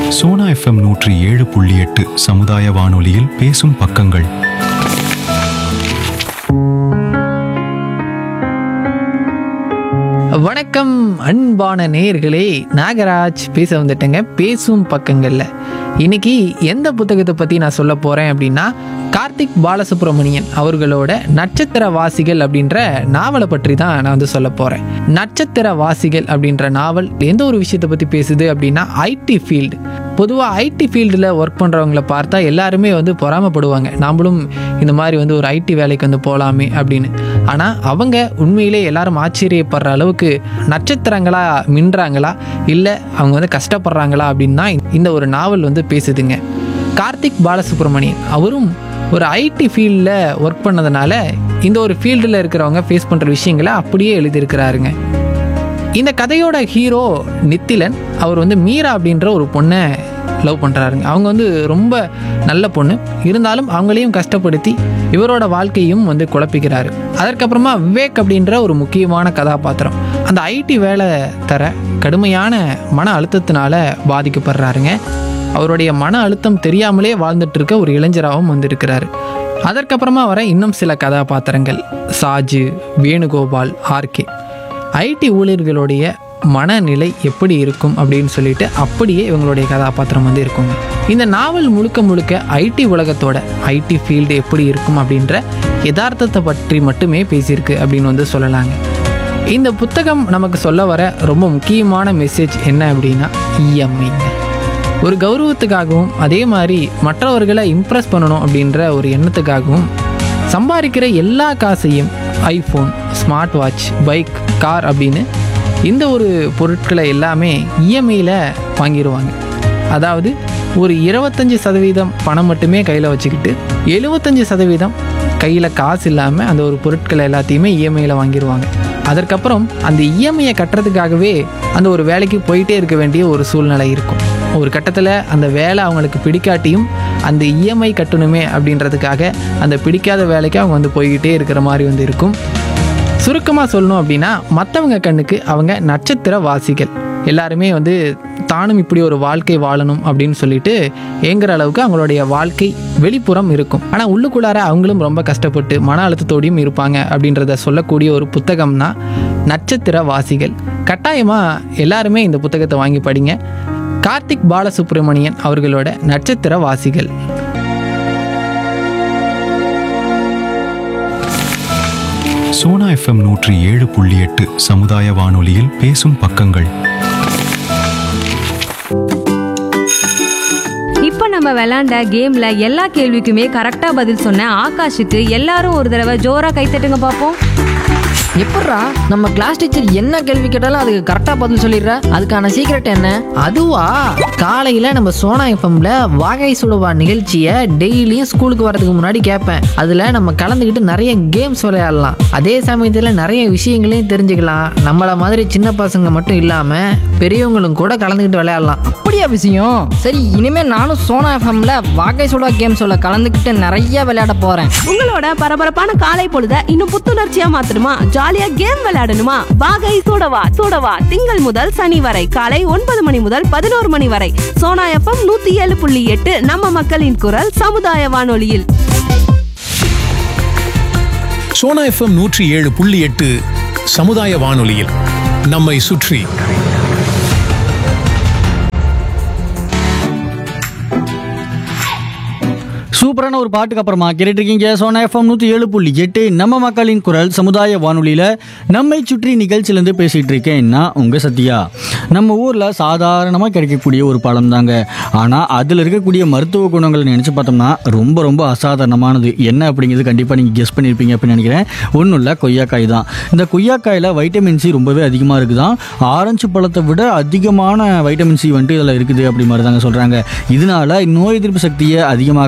Sona FM நூற்றி ஏழு புள்ளி எட்டு சமுதாய வானொலியில் பேசும் பக்கங்கள் வணக்கம் அன்பான நேயர்களே நாகராஜ் பேச வந்துட்டேங்க பேசும் பக்கங்கள்ல இன்னைக்கு எந்த புத்தகத்தை பத்தி நான் சொல்ல போறேன் அப்படின்னா கார்த்திக் பாலசுப்ரமணியன் அவர்களோட நட்சத்திர வாசிகள் அப்படின்ற நாவலை பற்றி தான் நான் வந்து சொல்ல போறேன் நட்சத்திர வாசிகள் அப்படின்ற நாவல் எந்த ஒரு விஷயத்தை பத்தி பேசுது அப்படின்னா ஐடி ஃபீல்டு பொதுவாக ஐடி ஃபீல்டில் ஒர்க் பண்ணுறவங்கள பார்த்தா எல்லாருமே வந்து பொறாமைப்படுவாங்க நாமளும் இந்த மாதிரி வந்து ஒரு ஐடி வேலைக்கு வந்து போகலாமே அப்படின்னு ஆனால் அவங்க உண்மையிலே எல்லாரும் ஆச்சரியப்படுற அளவுக்கு நட்சத்திரங்களா மின்றாங்களா இல்லை அவங்க வந்து கஷ்டப்படுறாங்களா அப்படின்னு தான் இந்த ஒரு நாவல் வந்து பேசுதுங்க கார்த்திக் பாலசுப்ரமணியன் அவரும் ஒரு ஐடி ஃபீல்டில் ஒர்க் பண்ணதுனால இந்த ஒரு ஃபீல்டில் இருக்கிறவங்க ஃபேஸ் பண்ணுற விஷயங்களை அப்படியே எழுதியிருக்கிறாருங்க இந்த கதையோட ஹீரோ நித்திலன் அவர் வந்து மீரா அப்படின்ற ஒரு பொண்ணை லவ் பண்ணுறாருங்க அவங்க வந்து ரொம்ப நல்ல பொண்ணு இருந்தாலும் அவங்களையும் கஷ்டப்படுத்தி இவரோட வாழ்க்கையும் வந்து குழப்பிக்கிறாரு அதற்கப்புறமா விவேக் அப்படின்ற ஒரு முக்கியமான கதாபாத்திரம் அந்த ஐடி வேலை தர கடுமையான மன அழுத்தத்தினால பாதிக்கப்படுறாருங்க அவருடைய மன அழுத்தம் தெரியாமலே வாழ்ந்துட்டு இருக்க ஒரு இளைஞராகவும் வந்திருக்கிறாரு அதற்கப்புறமா வர இன்னும் சில கதாபாத்திரங்கள் சாஜு வேணுகோபால் ஆர்கே ஐடி ஊழியர்களுடைய மனநிலை எப்படி இருக்கும் அப்படின்னு சொல்லிட்டு அப்படியே இவங்களுடைய கதாபாத்திரம் வந்து இருக்குங்க இந்த நாவல் முழுக்க முழுக்க ஐடி உலகத்தோட ஐடி ஃபீல்டு எப்படி இருக்கும் அப்படின்ற யதார்த்தத்தை பற்றி மட்டுமே பேசியிருக்கு அப்படின்னு வந்து சொல்லலாங்க இந்த புத்தகம் நமக்கு சொல்ல வர ரொம்ப முக்கியமான மெசேஜ் என்ன அப்படின்னா இஎம்ஐங்க ஒரு கௌரவத்துக்காகவும் அதே மாதிரி மற்றவர்களை இம்ப்ரெஸ் பண்ணணும் அப்படின்ற ஒரு எண்ணத்துக்காகவும் சம்பாதிக்கிற எல்லா காசையும் iPhone smart watch bike car அப்படின்னு இந்த ஒரு பொருட்களை எல்லாமே இஎம்ஐயில் வாங்கிடுவாங்க அதாவது ஒரு இருபத்தஞ்சி சதவீதம் பணம் மட்டுமே கையில் வச்சுக்கிட்டு எழுபத்தஞ்சி சதவீதம் கையில் காசு இல்லாமல் அந்த ஒரு பொருட்களை எல்லாத்தையுமே இஎம்ஐயில் வாங்கிடுவாங்க அதற்கப்புறம் அந்த இஎம்ஐயை கட்டுறதுக்காகவே அந்த ஒரு வேலைக்கு போயிட்டே இருக்க வேண்டிய ஒரு சூழ்நிலை இருக்கும் ஒரு கட்டத்தில் அந்த வேலை அவங்களுக்கு பிடிக்காட்டியும் அந்த இஎம்ஐ கட்டணுமே அப்படின்றதுக்காக அந்த பிடிக்காத வேலைக்கு அவங்க வந்து போய்கிட்டே இருக்கிற மாதிரி வந்து இருக்கும் சுருக்கமாக சொல்லணும் அப்படின்னா மற்றவங்க கண்ணுக்கு அவங்க நட்சத்திர வாசிகள் எல்லாருமே வந்து தானும் இப்படி ஒரு வாழ்க்கை வாழணும் அப்படின்னு சொல்லிட்டு ஏங்குற அளவுக்கு அவங்களுடைய வாழ்க்கை வெளிப்புறம் இருக்கும் ஆனால் உள்ளுக்குள்ளார அவங்களும் ரொம்ப கஷ்டப்பட்டு மன அழுத்தத்தோடையும் இருப்பாங்க அப்படின்றத சொல்லக்கூடிய ஒரு புத்தகம் தான் நட்சத்திர வாசிகள் கட்டாயமாக எல்லாருமே இந்த புத்தகத்தை வாங்கி படிங்க கார்த்திக் பாலசுப்ரமணியன் அவர்களோட நட்சத்திர வாசிகள் சோனா எஃப்எம் நூற்றி ஏழு புள்ளி எட்டு சமுதாய வானொலியில் பேசும் பக்கங்கள் இப்போ நம்ம விளையாண்ட கேம்ல எல்லா கேள்விக்குமே கரெக்டா பதில் சொன்ன ஆகாஷுக்கு எல்லாரும் ஒரு தடவை ஜோரா கைத்தட்டுங்க பார்ப்போம் எப்பட்றா நம்ம கிளாஸ் டீச்சர் என்ன கேள்வி கேட்டாலும் அதுக்கு கரெக்டா பதில் சொல்லிடுற அதுக்கான சீக்ரெட் என்ன அதுவா காலையில் நம்ம சோனா எஃப்எம்ல வாகை சுடுவா நிகழ்ச்சியை டெய்லியும் ஸ்கூலுக்கு வரதுக்கு முன்னாடி கேட்பேன் அதில் நம்ம கலந்துக்கிட்டு நிறைய கேம்ஸ் விளையாடலாம் அதே சமயத்தில் நிறைய விஷயங்களையும் தெரிஞ்சுக்கலாம் நம்மள மாதிரி சின்ன பசங்க மட்டும் இல்லாமல் பெரியவங்களும் கூட கலந்துக்கிட்டு விளையாடலாம் அப்படியா விஷயம் சரி இனிமே நானும் சோனா எஃப்எம்ல வாகை சுடா கேம்ஸோட கலந்துக்கிட்டு நிறைய விளையாட போறேன் உங்களோட பரபரப்பான காலை பொழுத இன்னும் புத்துணர்ச்சியா மாத்தணுமா ஜாலியா கேம் விளையாடணுமா வாகை சூடவா சூடவா திங்கள் முதல் சனி வரை காலை ஒன்பது மணி முதல் பதினோரு மணி வரை சோனா எஃப்எம் நூத்தி ஏழு புள்ளி எட்டு நம்ம மக்களின் குரல் சமுதாய வானொலியில் சோனா எஃப்எம் நூற்றி ஏழு புள்ளி எட்டு சமுதாய வானொலியில் நம்மை சுற்றி சூப்பரான ஒரு பாட்டுக்கு அப்புறமா கேட்டுட்டு இருக்கீங்க சோனா எஃப்எம் நூற்றி ஏழு புள்ளி எட்டு நம்ம மக்களின் குரல் சமுதாய வானொலியில் நம்மை சுற்றி நிகழ்ச்சியிலேருந்து பேசிகிட்டு இருக்கேன் நான் உங்கள் சத்யா நம்ம ஊரில் சாதாரணமாக கிடைக்கக்கூடிய ஒரு பழம் தாங்க ஆனால் அதில் இருக்கக்கூடிய மருத்துவ குணங்களை நினச்சி பார்த்தோம்னா ரொம்ப ரொம்ப அசாதாரணமானது என்ன அப்படிங்கிறது கண்டிப்பாக நீங்கள் கெஸ் பண்ணியிருப்பீங்க அப்படின்னு நினைக்கிறேன் ஒன்றும் இல்லை கொய்யாக்காய் தான் இந்த கொய்யாக்காயில் வைட்டமின் சி ரொம்பவே அதிகமாக இருக்குதான் ஆரஞ்சு பழத்தை விட அதிகமான வைட்டமின் சி வந்துட்டு இதில் இருக்குது அப்படி மாதிரி தாங்க சொல்கிறாங்க இதனால நோய் எதிர்ப்பு சக்தியை அதிகமாக்க உதவுது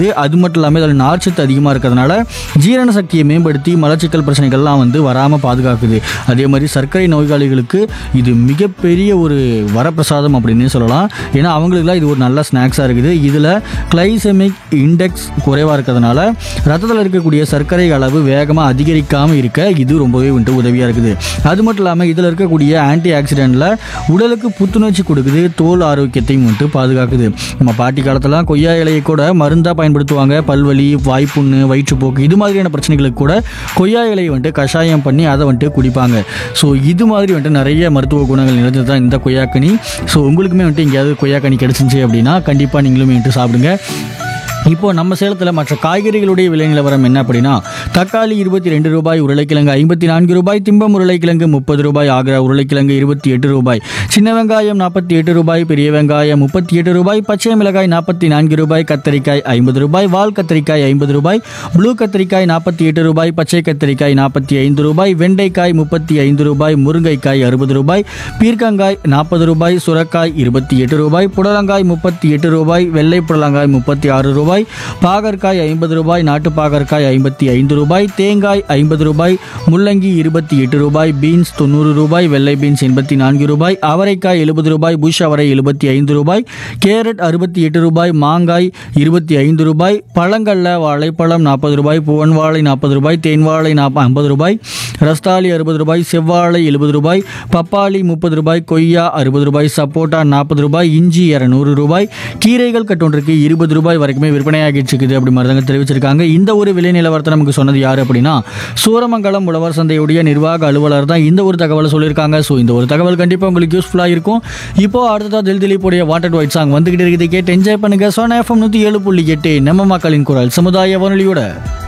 இருக்குது அது மட்டும் இல்லாமல் இதில் நார்ச்சத்து அதிகமாக இருக்கிறதுனால ஜீரண சக்தியை மேம்படுத்தி மலச்சிக்கல் பிரச்சனைகள்லாம் வந்து வராமல் பாதுகாக்குது அதே மாதிரி சர்க்கரை நோயாளிகளுக்கு இது மிகப்பெரிய ஒரு வரப்பிரசாதம் அப்படின்னே சொல்லலாம் ஏன்னா அவங்களுக்குலாம் இது ஒரு நல்ல ஸ்நாக்ஸாக இருக்குது இதில் கிளைசெமிக் இண்டெக்ஸ் குறைவாக இருக்கிறதுனால ரத்தத்தில் இருக்கக்கூடிய சர்க்கரை அளவு வேகமாக அதிகரிக்காமல் இருக்க இது ரொம்பவே வந்துட்டு உதவியாக இருக்குது அது மட்டும் இல்லாமல் இதில் இருக்கக்கூடிய ஆன்டி ஆக்சிடென்ட்டில் உடலுக்கு புத்துணர்ச்சி கொடுக்குது தோல் ஆரோக்கியத்தையும் வந்துட்டு பாதுகாக்குது நம்ம பாட்டி காலத்துலாம் கொய்யா இலையை கூட மருந்தாக பயன்படுத்துவாங்க பல்வலி வாய்ப்புண்ணு வயிற்றுப்போக்கு இது மாதிரியான பிரச்சனைகளுக்கு கூட கொய்யா இலையை வந்துட்டு கஷாயம் பண்ணி அதை வந்துட்டு குடிப்பாங்க ஸோ இது மாதிரி வந்துட்டு நிறைய மருத்துவ குணங்கள் நிறைஞ்சது தான் இந்த கொய்யாக்கனி ஸோ உங்களுக்குமே வந்துட்டு எங்கேயாவது கொய்யாக்கனி கிடச்சிச்சு அப்படின்னா கண்டிப்பாக நீங்களுமே வந்துட்டு சாப்பிடுங்க இப்போ நம்ம சேலத்தில் மற்ற காய்கறிகளுடைய விலை நிலவரம் என்ன அப்படின்னா தக்காளி இருபத்தி ரெண்டு ரூபாய் உருளைக்கிழங்கு ஐம்பத்தி நான்கு ரூபாய் திம்பம் உருளைக்கிழங்கு முப்பது ரூபாய் ஆக்ரா உருளைக்கிழங்கு இருபத்தி எட்டு ரூபாய் சின்ன வெங்காயம் நாற்பத்தி எட்டு ரூபாய் பெரிய வெங்காயம் முப்பத்தி எட்டு ரூபாய் பச்சை மிளகாய் நாற்பத்தி நான்கு ரூபாய் கத்தரிக்காய் ஐம்பது ரூபாய் வால் கத்தரிக்காய் ஐம்பது ரூபாய் ப்ளூ கத்தரிக்காய் நாற்பத்தி எட்டு ரூபாய் பச்சை கத்தரிக்காய் நாற்பத்தி ஐந்து ரூபாய் வெண்டைக்காய் முப்பத்தி ஐந்து ரூபாய் முருங்கைக்காய் அறுபது ரூபாய் பீர்க்கங்காய் நாற்பது ரூபாய் சுரக்காய் இருபத்தி எட்டு ரூபாய் புடலங்காய் முப்பத்தி எட்டு ரூபாய் வெள்ளை புடலங்காய் முப்பத்தி ஆறு ரூபாய் பாகற்காய் ஐம்பது ரூபாய் நாட்டு பாகற்காய் ஐம்பத்தி ஐந்து ரூபாய் தேங்காய் ஐம்பது ரூபாய் முள்ளங்கி இருபத்தி எட்டு ரூபாய் பீன்ஸ் தொண்ணூறு ரூபாய் வெள்ளை பீன்ஸ் எண்பத்தி நான்கு ரூபாய் அவரைக்காய் எழுபது ரூபாய் புஷ் அவரை எழுபத்தி ஐந்து ரூபாய் கேரட் அறுபத்தி எட்டு ரூபாய் மாங்காய் இருபத்தி ஐந்து ரூபாய் பழங்கள்ல வாழைப்பழம் நாற்பது ரூபாய் புவன் வாழை நாற்பது ரூபாய் தேன் வாழை நாற்ப ஐம்பது ரூபாய் ரஸ்தாலி அறுபது ரூபாய் செவ்வாழை எழுபது ரூபாய் பப்பாளி முப்பது ரூபாய் கொய்யா அறுபது ரூபாய் சப்போட்டா நாற்பது ரூபாய் இஞ்சி இரநூறு ரூபாய் கீரைகள் கட்டொன்றுக்கு இருபது ரூபாய் வரைக்குமே விற்பனையாகிட்டு இருக்குது அப்படி மாதிரி தாங்க தெரிவிச்சிருக்காங்க இந்த ஒரு விலை நிலவரத்தை நமக்கு சொன்னது யார் அப்படின்னா சூரமங்கலம் உழவர் சந்தையுடைய நிர்வாக அலுவலர் தான் இந்த ஒரு தகவலை சொல்லியிருக்காங்க ஸோ இந்த ஒரு தகவல் கண்டிப்பாக உங்களுக்கு யூஸ்ஃபுல்லாக இருக்கும் இப்போ அடுத்ததாக தில் திலீப்புடைய வாண்டட் ஒயிட் சாங் வந்துகிட்டு இருக்குது கேட்டு என்ஜாய் பண்ணுங்க சோனா எஃப்எம் நூற்றி ஏழு புள்ளி எட்டு நம்ம மக்களின் குரல் சமுதாய வானொலியோட